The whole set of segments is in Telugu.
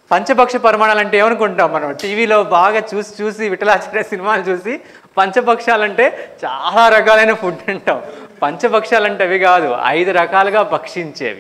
పంచభక్ష పరిమాణాలు అంటే ఏమనుకుంటాం మనం టీవీలో బాగా చూసి చూసి విఠలాచార్య సినిమాలు చూసి పంచభక్షాలంటే చాలా రకాలైన ఫుడ్ అంటాం పంచభక్షాలంటే అవి కాదు ఐదు రకాలుగా భక్షించేవి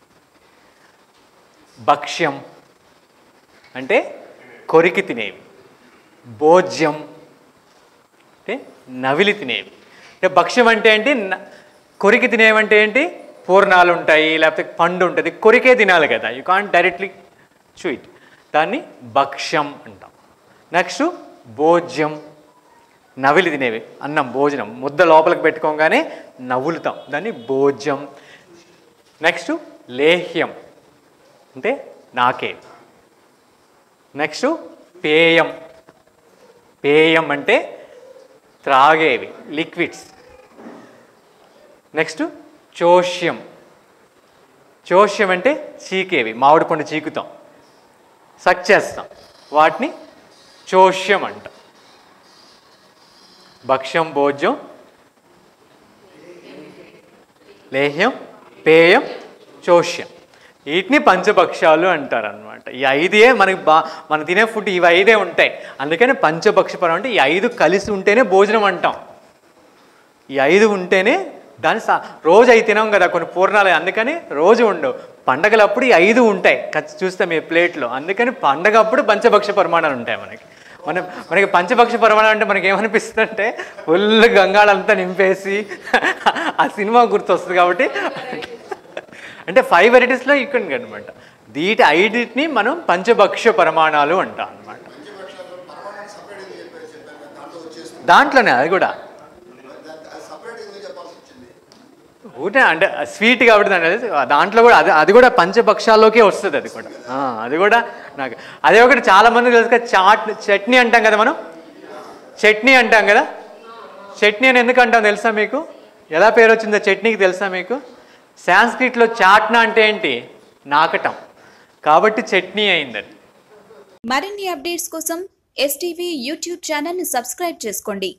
భక్ష్యం అంటే కొరికి తినేవి భోజ్యం అంటే నవిలి తినేవి అంటే భక్ష్యం అంటే ఏంటి న- కొరికి తినేవంటే ఏంటి పూర్ణాలు ఉంటాయి లేకపోతే పండు ఉంటుంది కొరికే తినాలి కదా యూ కాంట్ డైరెక్ట్లీ చూయిట్ దాన్ని భక్ష్యం అంటాం నెక్స్ట్ భోజ్యం నవిలి తినేవి అన్నం భోజనం ముద్ద లోపలికి పెట్టుకోగానే నవ్వులుతాం దాన్ని భోజ్యం నెక్స్ట్ లేహ్యం అంటే నాకే నెక్స్ట్ పేయం పేయం అంటే త్రాగేవి లిక్విడ్స్ నెక్స్ట్ చోష్యం చోష్యం అంటే చీకేవి మామిడి పండు చీకుతాం సక్ చేస్తాం వాటిని చోష్యం అంటాం భక్ష్యం భోజ్యం లేహ్యం పేయం చోష్యం వీటిని పంచభక్షాలు అంటారు అనమాట ఈ ఐదే మనకి బా మనం తినే ఫుడ్ ఇవి ఐదే ఉంటాయి అందుకని పంచభక్షపరం అంటే ఈ ఐదు కలిసి ఉంటేనే భోజనం అంటాం ఈ ఐదు ఉంటేనే దాని సా రోజు అవి తినాం కదా కొన్ని పూర్ణాలు అందుకని రోజు ఉండవు పండగలప్పుడు ఈ ఐదు ఉంటాయి ఖర్చు చూస్తే మీ ప్లేట్లో అందుకని పండగప్పుడు పంచభక్ష పరిమాణాలు ఉంటాయి మనకి మనం మనకి పంచభక్ష పరిమాణం అంటే మనకి ఏమనిపిస్తుంది అంటే ఫుల్ గంగాళంతా నింపేసి ఆ సినిమా గుర్తొస్తుంది కాబట్టి అంటే ఫైవ్ వెరైటీస్లో ఇక్కడ అనమాట వీటి ఐదిటిని మనం పంచభక్ష పరిమాణాలు అంటాం అనమాట పంచపక్షాలు పరమాణాన్ని సపరేట్ ఎందుకు చెప్పారు చెప్పారు కదా, దాంట్లో వచ్చేస్తుంది దాంట్లోనే అది కూడా సపరేట్ ఎందుకు చెప్పాల్సి వచ్చింది ఊటే అంటే స్వీట్ కాబట్టి దాని అది- దాంట్లో కూడా అది అది కూడా పంచభక్షాల్లోకే వస్తుంది అది కూడా ఆ, అది కూడా నాకు అదే ఒకటి చాలా మంది తెలుసు కదా చాట్ చట్నీ అంటాం కదా మనం చట్నీ అంటాం కదా చట్నీ అని ఎందుకు అంటాం తెలుసా మీకు ఎలా పేరు వచ్చిందో చట్నీకి తెలుసా మీకు సాంస్క్రిట్లో చాట్నా అంటే ఏంటి నాకటం కాబట్టి చట్నీ అయింది అది మరిన్ని అప్డేట్స్ కోసం ఎస్టీవీ యూట్యూబ్ ఛానల్ని సబ్స్క్రైబ్ చేసుకోండి